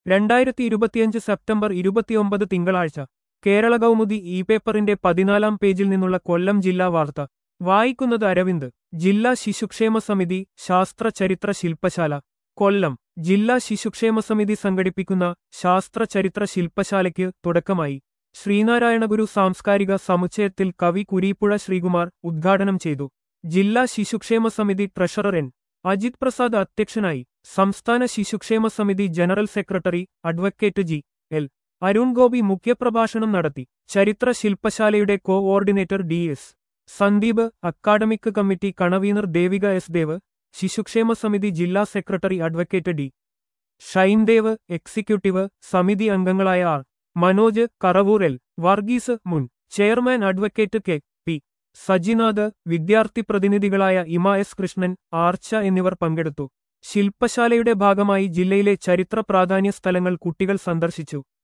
രണ്ടായിരത്തി ഇരുപത്തിയഞ്ച് സെപ്റ്റംബർ ഇരുപത്തിയൊമ്പത് തിങ്കളാഴ്ച കേരള കൗമുദി ഇ പേപ്പറിന്റെ പതിനാലാം പേജിൽ നിന്നുള്ള കൊല്ലം ജില്ലാ വാർത്ത വായിക്കുന്നത് അരവിന്ദ് ജില്ലാ ശിശുക്ഷേമ സമിതി ശാസ്ത്ര ചരിത്ര ശില്പശാല കൊല്ലം ജില്ലാ ശിശുക്ഷേമ സമിതി സംഘടിപ്പിക്കുന്ന ശാസ്ത്ര ചരിത്ര ശില്പശാലയ്ക്ക് തുടക്കമായി ശ്രീനാരായണഗുരു സാംസ്കാരിക സമുച്ചയത്തിൽ കവി കുരീപ്പുഴ ശ്രീകുമാർ ഉദ്ഘാടനം ചെയ്തു ജില്ലാ ശിശുക്ഷേമ സമിതി ട്രഷറർ എൻ അജിത് പ്രസാദ് അധ്യക്ഷനായി സംസ്ഥാന ശിശുക്ഷേമ സമിതി general secretary advocate G L Arun Gopi മുഖ്യപ്രഭാഷണം നടത്തി ചരിത്ര ശില്പശാലയുടെ coordinator D S Sandeep academic committee convener Devika S Dev ശിശുക്ഷേമ സമിതി ജില്ലാ secretary advocate D Shinedev executive സമിതി അംഗങ്ങളായ ആർ മനോജ് കറവൂർ എൽ വർഗീസ് മുൻ chairman advocate K P Sajinath വിദ്യാർത്ഥി പ്രതിനിധികളായ ഇമ എസ് കൃഷ്ണൻ ആർച്ച എന്നിവർ പങ്കെടുത്തു ശില്പശാലയുടെ ഭാഗമായി ജില്ലയിലെ ചരിത്ര പ്രാധാന്യ സ്ഥലങ്ങൾ കുട്ടികൾ സന്ദർശിച്ചു